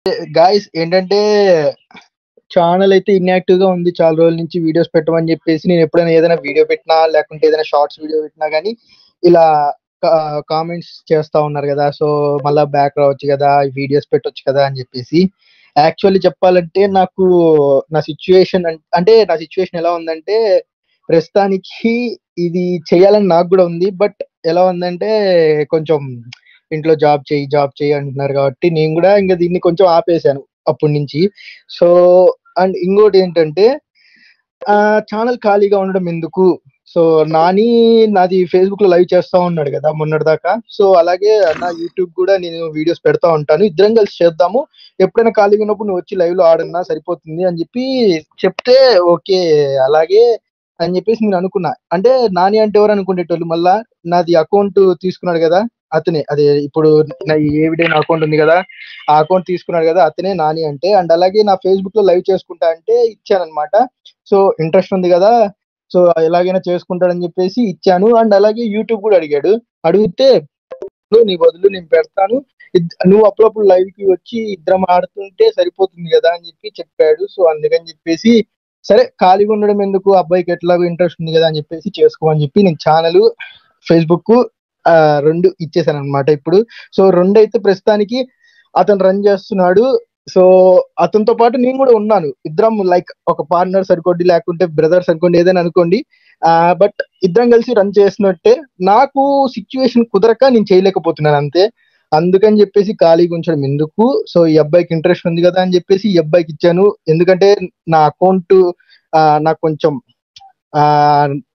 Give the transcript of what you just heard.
guys ఏంటంటే channel అయితే inactive గా ఉంది చాలా రోజుల నుంచి వీడియోస్ పెట్టమని చెప్పేసి నేను ఎప్పుడైనా ఏదైనా వీడియో పెట్టినా లేకుంటే ఏదైనా షార్ట్స్ వీడియో పెట్టినా కానీ ఇలా కామెంట్స్ చేస్తా ఉన్నారు కదా సో మళ్ళా బ్యాక్ రావచ్చు కదా వీడియోస్ పెట్టొచ్చు కదా అని చెప్పేసి యాక్చువల్లీ చెప్పాలంటే నాకు నా సిచ్యువేషన్ అంటే నా సిచ్యువేషన్ ఎలా ఉందంటే ప్రస్తుతానికి ఇది చేయాలని నాకు కూడా ఉంది బట్ ఎలా ఉందంటే కొంచెం ఇంట్లో జాబ్ చేయి జాబ్ చేయి అంటున్నారు కాబట్టి నేను కూడా ఇంకా దీన్ని కొంచెం ఆపేశాను అప్పటి నుంచి సో అండ్ ఇంకోటి ఏంటంటే ఆ ఛానల్ ఖాళీగా ఉండడం ఎందుకు సో నాని నాది ఫేస్బుక్ లో లైవ్ చేస్తా ఉన్నాడు కదా మొన్నటి దాకా సో అలాగే నా యూట్యూబ్ కూడా నేను వీడియోస్ పెడతా ఉంటాను ఇద్దరం కలిసి చేద్దాము ఎప్పుడైనా ఖాళీగా ఉన్నప్పుడు నువ్వు వచ్చి లైవ్ లో ఆడన్నా సరిపోతుంది అని చెప్పి చెప్తే ఓకే అలాగే అని చెప్పేసి నేను అనుకున్నా అంటే నాని అంటే ఎవరు అనుకునేటోళ్ళు మళ్ళా నాది అకౌంట్ తీసుకున్నాడు కదా అతనే అదే ఇప్పుడు నా ఏవిడైన అకౌంట్ ఉంది కదా ఆ అకౌంట్ తీసుకున్నాడు కదా అతనే నాని అంటే అండ్ అలాగే నా ఫేస్బుక్ లో లైవ్ చేసుకుంటా అంటే ఇచ్చానమాట సో ఇంట్రెస్ట్ ఉంది కదా సో ఎలాగైనా చేసుకుంటాడని చెప్పేసి ఇచ్చాను అండ్ అలాగే యూట్యూబ్ కూడా అడిగాడు అడిగితే నీ బదులు నేను పెడతాను ఇద్- నువ్వు అప్పుడప్పుడు లైవ్ కి వచ్చి ఇద్దరం ఆడుతుంటే సరిపోతుంది కదా అని చెప్పి చెప్పాడు సో అందుకని చెప్పేసి సరే ఖాళీగా ఉండడం ఎందుకు అబ్బాయికి ఎట్లాగో ఇంట్రెస్ట్ ఉంది కదా అని చెప్పేసి చేసుకోమని చెప్పి నేను ఛానల్ ఫేస్బుక్ రెండు ఇచ్చేసాను అనమాట ఇప్పుడు సో రెండు అయితే ప్రస్తుతానికి అతను రన్ చేస్తున్నాడు సో అతనితో పాటు నేను కూడా ఉన్నాను ఇద్దరం లైక్ ఒక పార్ట్నర్స్ అనుకోండి లేకుంటే బ్రదర్స్ అనుకోండి ఏదైనా అనుకోండి బట్ ఇద్దరం కలిసి రన్ చేసినట్టే నాకు సిచ్యువేషన్ కుదరక నేను చేయలేకపోతున్నాను అంతే అందుకని చెప్పేసి ఖాళీగా ఉంచడం ఎందుకు సో ఈ అబ్బాయికి ఇంట్రెస్ట్ ఉంది కదా అని చెప్పేసి ఈ అబ్బాయికి ఇచ్చాను ఎందుకంటే నా అకౌంట్ నాకు కొంచెం